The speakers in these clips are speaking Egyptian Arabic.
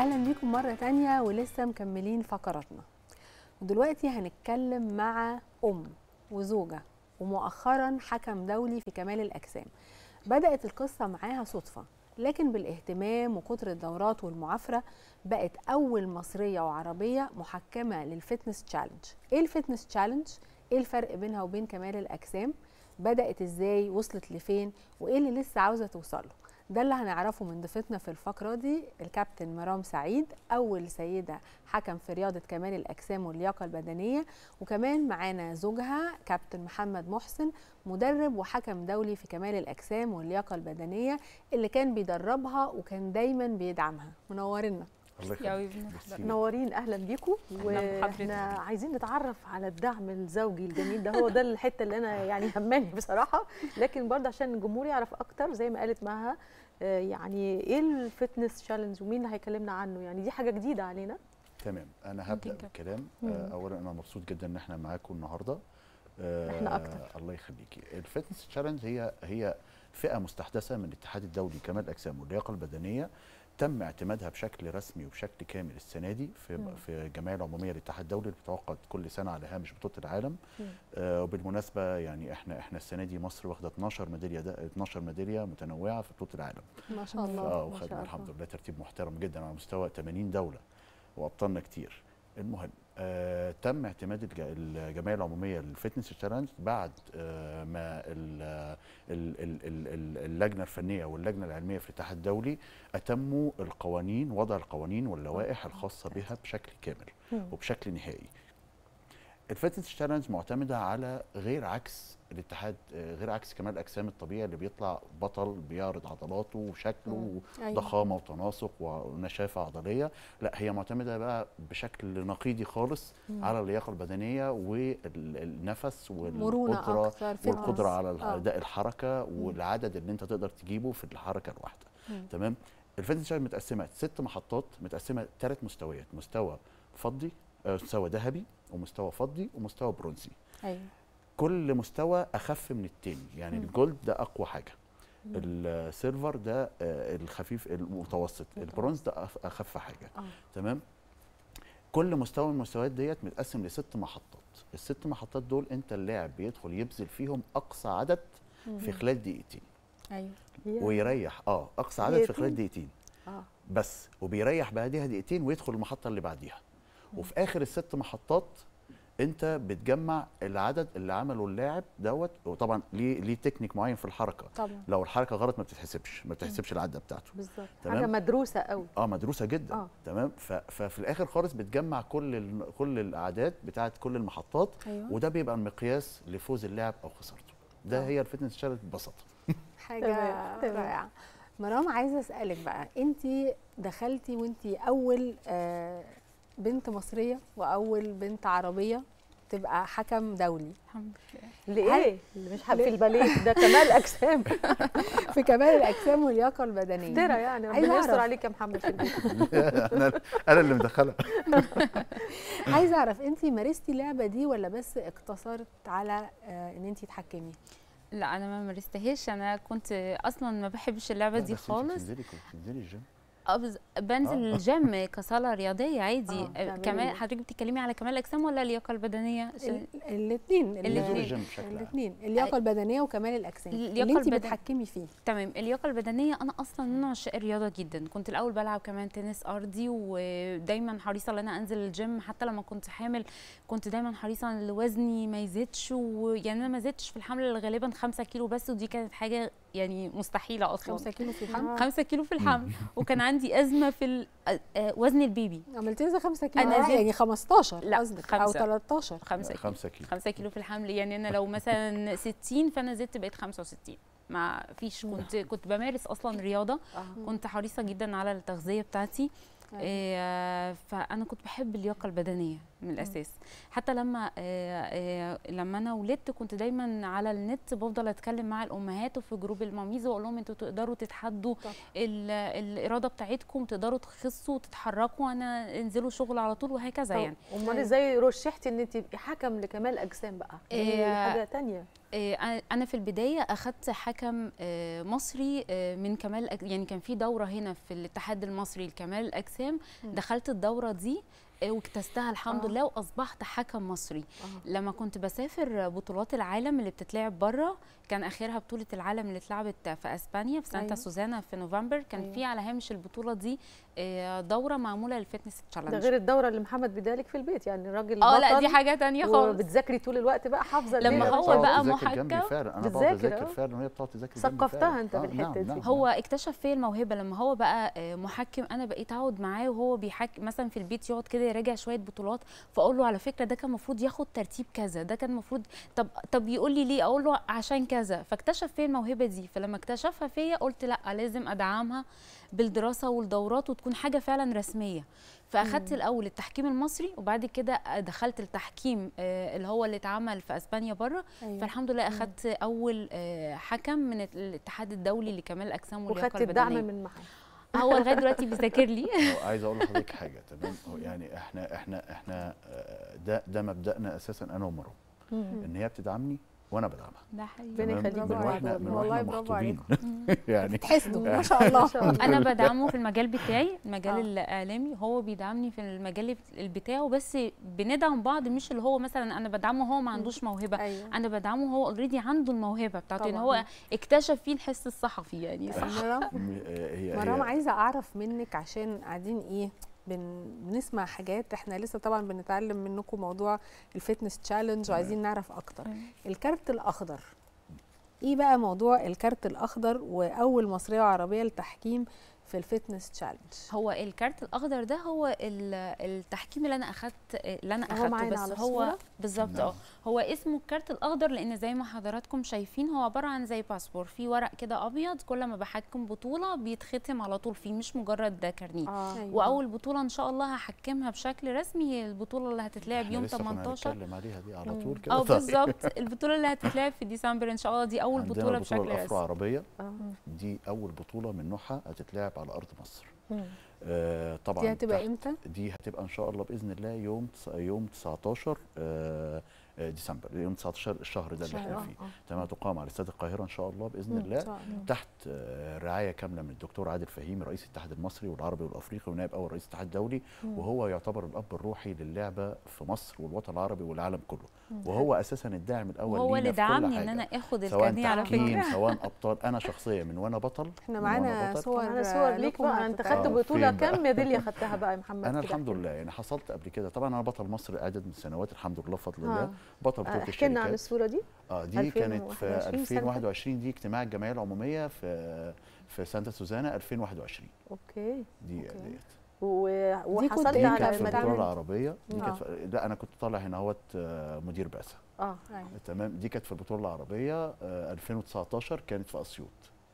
اهلا بيكم مره تانية ولسه مكملين فقراتنا ودلوقتي هنتكلم مع ام وزوجه ومؤخرا حكم دولي في كمال الاجسام بدات القصه معاها صدفه لكن بالاهتمام وكتر الدورات والمعافره بقت اول مصريه وعربيه محكمه للفتنس تشالنج ايه الفتنس تشالنج ايه الفرق بينها وبين كمال الاجسام بدات ازاي وصلت لفين وايه اللي لسه عاوزه توصله ده اللي هنعرفه من ضيفتنا في الفقرة دي الكابتن مرام سعيد أول سيدة حكم في رياضة كمال الأجسام واللياقة البدنية وكمان معانا زوجها كابتن محمد محسن مدرب وحكم دولي في كمال الأجسام واللياقة البدنية اللي كان بيدربها وكان دايما بيدعمها منورنا الله يا يخليك ويبني ميرسي. منورين اهلا بيكم أهلاً بحضرتك. واحنا عايزين نتعرف على الدعم الزوجي الجميل ده هو ده الحته اللي انا يعني هماني بصراحه لكن برضه عشان الجمهور يعرف اكتر زي ما قالت مها آه، يعني ايه الفتنس تشالنج ومين اللي هيكلمنا عنه يعني دي حاجه جديده علينا تمام انا هبدا ممكن كده. بالكلام مم. آه، اولا انا مبسوط جدا ان احنا معاكم النهارده آه، إحنا أكتر. الله يخليكي الفتنس تشالنج هي هي فئه مستحدثه من الاتحاد الدولي كمال الاجسام واللياقه البدنيه تم اعتمادها بشكل رسمي وبشكل كامل السنه دي في مم. في الجمعيه العموميه للاتحاد الدولي اللي بتعقد كل سنه على هامش بطوله العالم مم. آه وبالمناسبه يعني احنا احنا السنه دي مصر واخده 12 ميداليه ده 12 ميداليه متنوعه في بطوله العالم ما شاء الله اه ما شاء وخدنا الله. الحمد لله ترتيب محترم جدا على مستوى 80 دوله وابطالنا كتير المهم آه تم اعتماد الج- الجمعيه العموميه للفتنس تشالنج بعد آه ما ال ال ال ال ال اللجنه الفنيه واللجنه العلميه في الاتحاد الدولي اتموا القوانين وضع القوانين واللوائح الخاصه بها بشكل كامل مم. وبشكل نهائي الفتنس تشالنج معتمده على غير عكس الاتحاد آه، غير عكس كمال الاجسام الطبيعي اللي بيطلع بطل بيعرض عضلاته وشكله أيوة. ضخامه وتناسق ونشافه عضليه لا هي معتمده بقى بشكل نقيضي خالص مم. على اللياقه البدنيه والنفس مرونة والقدره أكتر فتنس. والقدره على آه. اداء الحركه والعدد اللي انت تقدر تجيبه في الحركه الواحده مم. تمام الفتنس تشالنج متقسمه ست محطات متقسمه ثلاث مستويات مستوى فضي آه، مستوى ذهبي ومستوى فضي ومستوى برونزي أيوة. كل مستوى اخف من التاني يعني مم. الجولد ده اقوى حاجه السيلفر ده آه، الخفيف المتوسط البرونز ده أخ- اخف حاجه آه. تمام كل مستوى من المستويات ديت متقسم لست محطات الست محطات دول انت اللاعب بيدخل يبذل فيهم اقصى عدد في خلال دقيقتين أيوة. يا. ويريح اه اقصى عدد في خلال دقيقتين؟ دقيقتين اه بس وبيريح بعديها دقيقتين ويدخل المحطه اللي بعديها وفي اخر الست محطات انت بتجمع العدد اللي عمله اللاعب دوت وطبعا ليه ليه تكنيك معين في الحركه طبعا لو الحركه غلط ما بتتحسبش ما بتتحسبش العده بتاعته بالظبط تمام. حاجه مدروسه قوي اه مدروسه جدا آه. آه. تمام ف- ففي الاخر خالص بتجمع كل ال- كل الاعداد بتاعه كل المحطات أيوة. وده بيبقى المقياس لفوز اللاعب او خسارته ده آه. هي الفتنس تشالنج ببساطه حاجه تمام، تمام. رائعه مرام عايزه اسالك بقى انت دخلتي وانت اول آه، بنت مصريه واول بنت عربيه تبقى حكم دولي الحمد لله لايه اللي مش حابب في الباليه ده كمال اجسام في كمال الاجسام واللياقه البدنيه افترى يعني عايزة ربنا يستر أعرف. عليك يا محمد في البيت انا انا اللي مدخلها عايزه اعرف انت مارستي اللعبه دي ولا بس اقتصرت على آه، ان انت تحكمي لا انا ما مارستهاش انا كنت اصلا ما بحبش اللعبه لا، دي بس أنت خالص بتنزلي كنت بتنزلي الجيم اه بز- بنزل آه. الجيم كصاله رياضيه عادي آه، آه بتعملي كمان إيه؟ حضرتك بتتكلمي على كمال الاجسام ولا اللياقه البدنيه عشان الاثنين نزول الجيم بشكل عام الاثنين اللياقه البدنيه وكمال الاجسام اللياقة اللي انت البدن- بتحكمي فيه تمام اللياقه البدنيه انا اصلا من عشاق الرياضه جدا كنت الاول بلعب كمان تنس ارضي ودايما حريصه ان انا انزل الجيم حتى لما كنت حامل كنت دايما حريصه ان وزني ما يزيدش ويعني انا ما زدتش في الحمل غالبا 5 كيلو بس ودي كانت حاجه يعني مستحيله اصلا 5 كيلو في الحمل 5 كيلو في الحمل وكان عندي ازمه في ال- آه، آه، وزن البيبي عملتي زي 5 كيلو أنا آه، زدت- يعني 15 لا، قصدك او خمسة. 13 5 كيلو 5 كيلو 5 كيلو في الحمل يعني انا لو مثلا 60 فانا زدت بقيت 65 ما فيش كنت كنت بمارس اصلا رياضه كنت حريصه جدا على التغذيه بتاعتي أيوة. إيه، فانا كنت بحب اللياقه البدنيه من الاساس حتى لما آه، آه، لما انا ولدت كنت دايما على النت بفضل اتكلم مع الامهات وفي جروب الماميز واقول لهم انتوا تقدروا تتحدوا طبعا. ال- الاراده بتاعتكم تقدروا تخسوا وتتحركوا انا انزلوا شغل على طول وهكذا يعني امال أيوة. ازاي رشحتي ان انت تبقي حكم لكمال اجسام بقى دي إيه، حاجه تانية آه، انا في البدايه اخدت حكم آه، مصري آه، من كمال الأج- يعني كان في دوره هنا في الاتحاد المصري لكمال الاجسام مم. دخلت الدوره دي آه، واجتزتها الحمد آه. لله واصبحت حكم مصري آه. لما كنت بسافر بطولات العالم اللي بتتلعب بره كان اخرها بطوله العالم اللي اتلعبت في اسبانيا في سانتا أيوة. سوزانا في نوفمبر كان أيوة. في على هامش البطوله دي آه، دوره معموله للفتنس ده تشالنج غير الدوره اللي محمد بدالك في البيت يعني الراجل اه لا بطل دي حاجه تانية خالص وبتذاكري طول الوقت بقى حافظه لما الليلة هو وبتاع. بقى تذاكر جنبي محكم فعلا انا بقعد بتذاكر، اذاكر آه. فعلا وهي بتقعد تذاكر جنبي ثقفتها فعلا. أنت آه، بالحتة نعم، دي. نعم. هو اكتشف فيا الموهبه لما هو بقى آه، محكم انا بقيت اقعد معاه وهو بيحكي مثلا في البيت يقعد كده يراجع شويه بطولات فاقول له على فكره ده كان المفروض ياخد ترتيب كذا ده كان المفروض طب طب يقول لي ليه اقول له عشان كذا فاكتشف فيا الموهبه دي فلما اكتشفها فيا قلت لا لازم ادعمها بالدراسه والدورات وتكون حاجه فعلا رسميه فاخدت الاول التحكيم المصري وبعد كده دخلت التحكيم آه، اللي هو اللي اتعمل في اسبانيا بره أيوة. فالحمد لله اخدت اول آه، حكم من الاتحاد الدولي لكمال الاجسام واللياقه وخدت الدعم البدنيه من معاه هو لغايه دلوقتي بيذاكر لي هو عايز اقول لحضرتك حاجه تمام هو يعني احنا احنا احنا آه، ده ده مبدأنا اساسا انا ومرو ان هي بتدعمني وانا بدعمها ده حقيقي ربنا تمام؟ يخليك من برافو واحنا عليك. من والله واحنا برافو مخطوبين عليكم. يعني تحسدوا ما شاء الله انا بدعمه في المجال بتاعي المجال آه. الاعلامي هو بيدعمني في المجال بتاعه بس بندعم بعض مش اللي هو مثلا انا بدعمه هو ما عندوش موهبه ايوه انا بدعمه هو اوريدي عنده الموهبه بتاعته ان طبعاً. هو اكتشف فيه الحس الصحفي يعني مرام م- آه، هي مرام هي عايزه اعرف منك عشان قاعدين ايه بن... بنسمع حاجات احنا لسه طبعا بنتعلم منكم موضوع الفتنس تشالنج وعايزين نعرف اكتر الكارت الاخضر ايه بقى موضوع الكارت الاخضر واول مصريه وعربيه للتحكيم في الفتنس تشالنج هو الكارت الاخضر ده هو ال- التحكيم اللي انا اخدت اللي انا هو اخدته معانا بس على هو الصورة؟ بالظبط نعم. اه هو اسمه الكارت الاخضر لان زي ما حضراتكم شايفين هو عباره عن زي باسبور في ورق كده ابيض كل ما بحكم بطوله بيتختم على طول فيه مش مجرد ده كارنيه اه أيوة. واول بطوله ان شاء الله هحكمها بشكل رسمي هي البطوله اللي هتتلعب إحنا يوم لسه كنا 18 هنتكلم عليها دي على مم. طول كده اه طيب. بالظبط البطوله اللي هتتلعب في ديسمبر ان شاء الله دي اول عندنا بطوله البطوله بشكل الافرو رسمي عربيه اه دي اول بطوله من نوعها هتتلعب على ارض مصر مم. آه طبعا دي هتبقى تحت- امتى دي هتبقى ان شاء الله باذن الله يوم تس- يوم 19 آه آه، ديسمبر يوم 19 الشهر ده اللي شهر، احنا آه، فيه آه. تمام تقام على استاد القاهره ان شاء الله باذن مم. الله إن شاء الله. تحت آه، رعايه كامله من الدكتور عادل فهيم رئيس الاتحاد المصري والعربي والافريقي ونائب اول رئيس الاتحاد الدولي مم. وهو يعتبر الاب الروحي للعبه في مصر والوطن العربي والعالم كله وهو اساسا الداعم الاول وهو لينا اللي في كل دعمني ان حاجة. انا اخد سواء الكارنيه على تحكيم فكره سواء ابطال انا شخصيا من وانا بطل احنا من وأنا معانا بطل. صور معانا صور ليك لكم بقى انت هتتعرض. خدت آه، بطوله فين بقى؟ كام ميداليه خدتها بقى يا محمد انا كده الحمد احكي لله يعني حصلت قبل كده طبعا انا بطل مصر عدد من السنوات الحمد لله بفضل آه. الله بطل بطوله احكي لنا عن الشركات الصوره دي اه دي كانت في 2021 سنة. 2021 دي اجتماع الجمعيه العموميه في في سانتا سوزانا 2021 اوكي دي أوكي. ديت و- دي كنت وحصلت دي أنت كانت على في بتعمل- البطوله العربيه دي آه. كانت في- لا انا كنت طالع هنا اهوت آه، مدير بعثه اه أيوة. تمام دي كانت في البطوله العربيه آه، 2019 كانت في اسيوط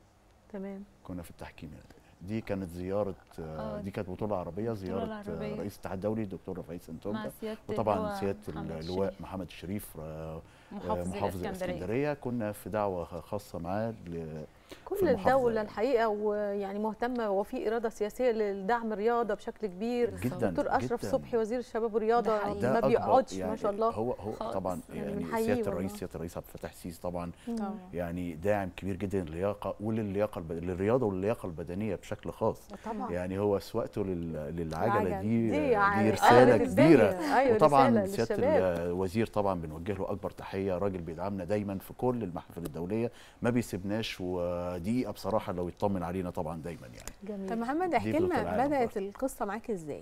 تمام كنا في التحكيم يعني. دي كانت زياره آه، آه. دي كانت بطوله عربيه زياره آه، العربية. رئيس الاتحاد الدولي الدكتور رفعي سنتونجا مع سياده وطبعا اللواء سياده محمد اللواء الشريف، محمد الشريف آه، محافظ, محافظ الاسكندريه الاسكندريه كنا في دعوه خاصه معاه ل- كل في المحافظة الدولة يعني. الحقيقة ويعني مهتمة وفي إرادة سياسية لدعم الرياضة بشكل كبير جدا دكتور أشرف جداً. صبحي وزير الشباب والرياضة ده حقيقي. ده ما أكبر بيقعدش يعني ما شاء الله هو هو خالص. طبعا يعني يعني بنحييه سياده والله. الرئيس سياده الرئيس عبد الفتاح السيسي طبعا طبعاً. يعني داعم كبير جدا للياقه وللياقه الب... للرياضه واللياقه البدنيه بشكل خاص طبعا يعني هو سواقته لل... للعجله العجل. دي دي دي, يعني رساله قلبت كبيره الدنيا. أيوة وطبعا رسالة سياده للشباب. الوزير طبعا بنوجه له اكبر تحيه راجل بيدعمنا دايما في كل المحافل الدوليه ما بيسيبناش ودقيقه بصراحه لو يطمن علينا طبعا دايما يعني جميل طب محمد دي احكي بطولة لنا العالم بدات برضه. القصه معاك ازاي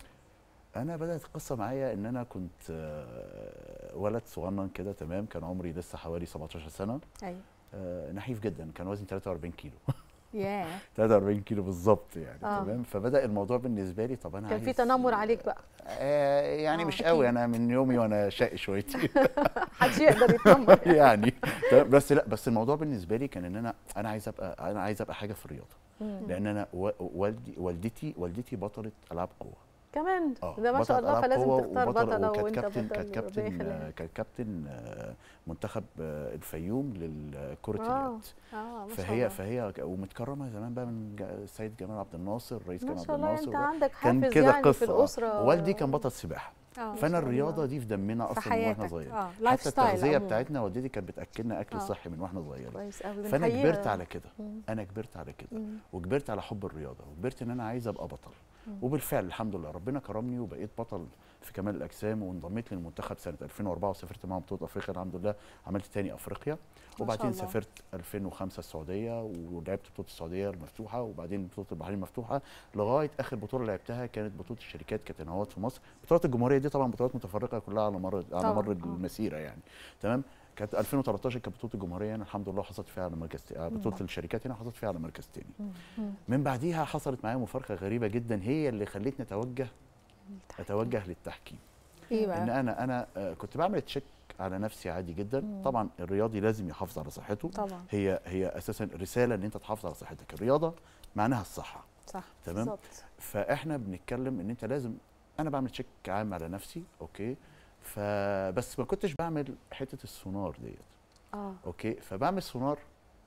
انا بدات القصه معايا ان انا كنت آه، ولد صغنن كده تمام كان عمري لسه حوالي 17 سنه ايوه آه، نحيف جدا كان وزني 43 كيلو ياه 43 كيلو بالظبط يعني آه. آه. تمام فبدا الموضوع بالنسبه لي طب انا كان في عايز- تنمر عليك بقى آه يعني آه، مش أكيد. قوي انا من يومي وانا شقي شويتين محدش يقدر يتنمر يعني تمام؟ بس لا بس الموضوع بالنسبه لي كان ان انا انا عايز ابقى انا عايز ابقى حاجه في الرياضه مم. لان انا و- والدي والدتي والدتي بطله العاب قوه كمان اه ده ما شاء بطلة الله ألعاب فلازم قوة تختار وبطل- بطله وكانت وانت كابتن بطل كانت ربنا كابتن يخليها. آه، كانت كابتن آه، منتخب آه، الفيوم للكرة آه. اليد اه ما شاء فهي الله. فهي ك- ومتكرمه زمان بقى من جا- السيد جمال عبد الناصر رئيس جمال ما عبد شاء الله انت الناصر عندك كان حافز كده يعني قصه في آه. الاسره والدي كان بطل سباحه آه. فانا شاء الله. الرياضه دي في دمنا في اصلا من واحنا حياتك صغيرين اه لايف حتى ستايل التغذيه عموماً. بتاعتنا والدتي كانت بتاكلنا اكل آه. صحي من واحنا صغيرين كويس قوي فانا كبرت على كده مم. انا كبرت على كده مم. وكبرت على حب الرياضه وكبرت ان انا عايز ابقى بطل وبالفعل الحمد لله ربنا كرمني وبقيت بطل في كمال الاجسام وانضميت للمنتخب سنه 2004 وسافرت معاهم بطوله افريقيا الحمد لله عملت تاني افريقيا وبعدين الله. سافرت 2005 السعوديه ولعبت بطوله السعوديه المفتوحه وبعدين بطوله البحرين المفتوحه لغايه اخر بطوله لعبتها كانت بطوله الشركات كانت هنوات في مصر بطولات الجمهوريه دي طبعا بطولات متفرقه كلها على مر على طبعاً، مر آه. المسيره يعني تمام كانت 2013 كانت بطوله الجمهوريه انا الحمد لله حصلت فيها على مركز تا- بطوله الشركات هنا حصلت فيها على مركز تاني من بعديها حصلت معايا مفارقه غريبه جدا هي اللي خلتني اتوجه اتوجه للتحكيم ايه ان بقى انا انا آه، كنت بعمل تشيك على نفسي عادي جدا طبعا الرياضي لازم يحافظ على صحته طبعا هي هي اساسا رساله ان انت تحافظ على صحتك الرياضه معناها الصحه صح تمام بالظبط فاحنا بنتكلم ان انت لازم انا بعمل تشيك عام على نفسي اوكي فبس ما كنتش بعمل حته السونار ديت اه اوكي فبعمل سونار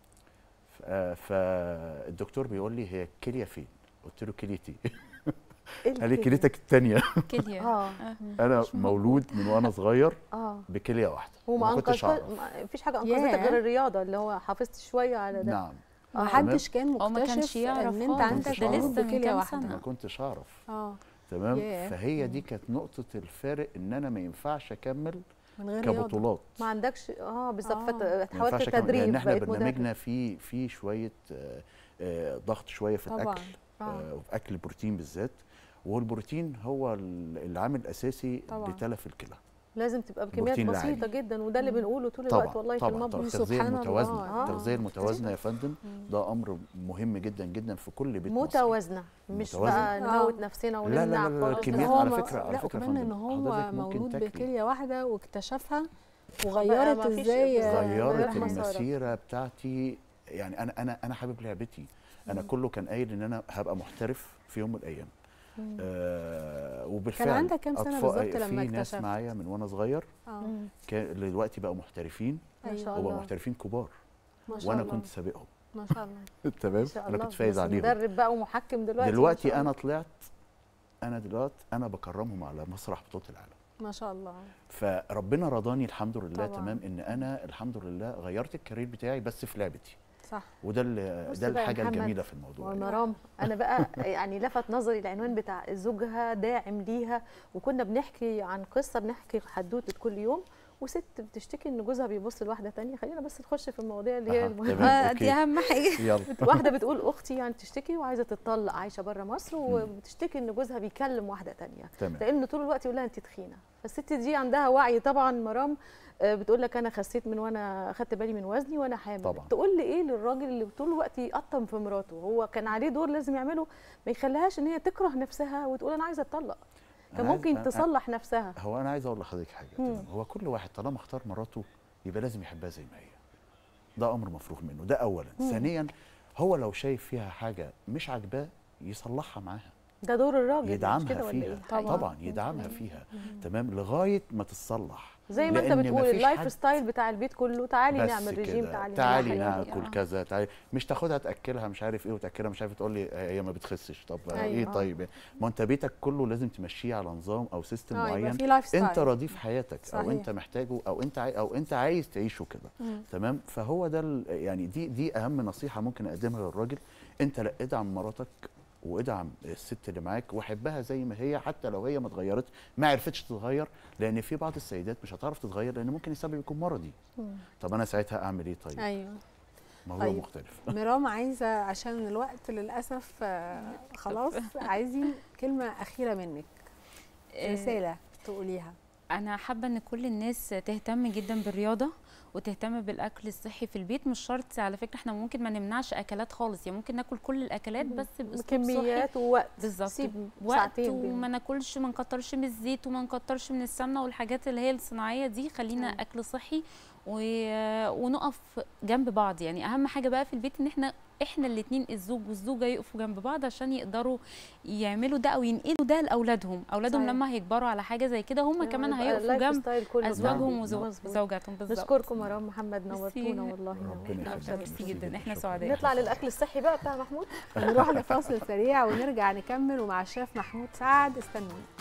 ف- آه، فالدكتور بيقول لي هي الكليه فين قلت له كليتي إيه قال لي الكلمة؟ كليتك الثانيه كليه اه انا مش موجود. مولود من وانا صغير اه بكليه واحده وما ما كنتش انقذت اعرف ما فيش حاجه ياه. انقذتك غير الرياضه اللي هو حافظت شويه على ده نعم ما آه. حدش كان هو ما كانش مكتشف يعرف ان انت خالص، عندك ده مولود لسه من بكليه كام واحده ما سنة. كنتش اعرف اه تمام ياه. فهي دي كانت نقطه الفارق ان انا ما ينفعش اكمل من غير رياضه كبطولات ما عندكش اه بالظبط آه. فت- ما اتحولت ينفعش أكمل تدريب لان احنا بقيت مدرب برنامجنا فيه فيه شويه آه، آه، ضغط شويه في طبعا الاكل آه. آه، وفي اكل البروتين بالذات والبروتين هو ال- العامل الاساسي طبعاً. لتلف الكلى لازم تبقى بكميات بروتين بسيطه العالي. جدا وده اللي مم. بنقوله طول طبعا الوقت والله في طبعا المطبخ طبعا سبحان التغذيه الله. المتوازنه آه. التغذيه المتوازنه يا مم. فندم ده امر مهم جدا جدا في كل بيت مصري. متوازنه مش متوازنة. بقى آه. نموت نفسنا لا، ونمنع لا، لا، لا، خالص. كميات هو على ما- فكرة- على لا فكرة يا وكمان ان فندم، هو حضرتك ممكن مولود تاكلي. بكليه واحده واكتشفها بقى وغيرت ما فيش ازاي بالظبط. غيرت غير مسارك. المسيره بتاعتي يعني انا انا انا حابب لعبتي انا كله كان قايل ان انا هبقى محترف في يوم من الايام آه وبالفعل كان عندك كام سنة أطفال- بالظبط لما في ناس اكتشفت؟ معايا من وانا صغير اه مم. كان دلوقتي بقوا محترفين ما شاء أيوة. وبقوا الله محترفين كبار ما شاء وانا الله كنت سابقهم ما شاء الله تمام ما شاء انا الله كنت فايز بس عليهم مدرب بقى ومحكم دلوقتي ما دلوقتي شاء انا الله. طلعت انا دلوقتي انا بكرمهم على مسرح بطوله العالم ما شاء الله فربنا رضاني الحمد لله طبعاً. تمام ان انا الحمد لله غيرت الكارير بتاعي بس في لعبتي صح وده اللي بص ده بقى يا الحاجه محمد، الجميله في الموضوع يعني. ومرام انا بقى يعني لفت نظري العنوان بتاع زوجها داعم ليها وكنا بنحكي عن قصه بنحكي حدوته كل يوم وست بتشتكي ان جوزها بيبص لواحده تانية خلينا بس نخش في المواضيع اللي هي أها، المهمه تمام. آه، أوكي. دي اهم حاجه يلا واحده بتقول اختي يعني تشتكي وعايزه تتطلق عايشه بره مصر وبتشتكي ان جوزها بيكلم واحده تانية تمام لانه طول الوقت يقول لها انت تخينه فالست دي عندها وعي طبعا مرام آه، بتقول لك انا خسيت من وانا اخدت بالي من وزني وانا حامل طبعاً. تقول لي ايه للراجل اللي طول الوقت يقطم في مراته هو كان عليه دور لازم يعمله ما يخليهاش ان هي تكره نفسها وتقول انا عايزه اتطلق كان أنا عايز- ممكن أنا- تصلح نفسها هو انا عايز اقول لحضرتك حاجه مم. تمام هو كل واحد طالما اختار مراته يبقى لازم يحبها زي ما هي ده امر مفروغ منه ده اولا ثانيا هو لو شايف فيها حاجه مش عاجباه يصلحها معاها ده دور الراجل مش يدعمها كده ولا فيها ايه طبعاً. طبعا يدعمها فيها تمام لغايه ما تتصلح زي ما انت لأن بتقول مفيش اللايف حد- ستايل بتاع البيت كله تعالي بس نعمل ريجيم كده. تعالي تعالي نعمل ناكل آه. كذا تعالي مش تاخدها تاكلها مش عارف ايه وتاكلها مش عارف تقول لي هي ما بتخسش طب أيوة. ايه طيب ما انت بيتك كله لازم تمشيه على نظام او سيستم اه يبقى معين في لايف ستايل انت راضي في حياتك صحيح. او انت محتاجه او انت عاي او انت عايز تعيشه كده مم. تمام فهو ده ال- يعني دي دي اهم نصيحه ممكن اقدمها للراجل انت لا ادعم مراتك وادعم الست اللي معاك وحبها زي ما هي حتى لو هي ما اتغيرتش ما عرفتش تتغير لان في بعض السيدات مش هتعرف تتغير لان ممكن السبب يكون مرضي مم. طب انا ساعتها اعمل ايه طيب ايوه موضوع طيب. مختلف ميرام عايزه عشان الوقت للاسف آه، خلاص عايزين كلمه اخيره منك رساله تقوليها انا حابه ان كل الناس تهتم جدا بالرياضه وتهتم بالاكل الصحي في البيت مش شرط على فكره احنا ممكن ما نمنعش اكلات خالص يعني ممكن ناكل كل الاكلات بس باسلوب صحي كميات ووقت بالظبط سيب وقت ساعتين وما بينهم. ناكلش ما نكترش من الزيت وما نكترش من السمنه والحاجات اللي هي الصناعيه دي خلينا أيوة. اكل صحي و- ونقف جنب بعض يعني اهم حاجه بقى في البيت ان احنا احنا الاثنين الزوج والزوجه يقفوا جنب بعض عشان يقدروا يعملوا ده او ينقلوا ده لاولادهم اولادهم صحيح. لما هيكبروا على حاجه زي كده هم كمان يبقى هيقفوا اللايف جنب ستايل كله ازواجهم بتاعهم. مظبوط. وزوجاتهم بالظبط نشكركم مرام محمد ميرسي. نورتونا والله ربنا نورتونا. يخليك. ميرسي جدا احنا شكراً. سعداء نطلع للاكل الصحي بقى بتاع محمود نروح لفاصل سريع ونرجع نكمل ومع الشيف محمود سعد استنونا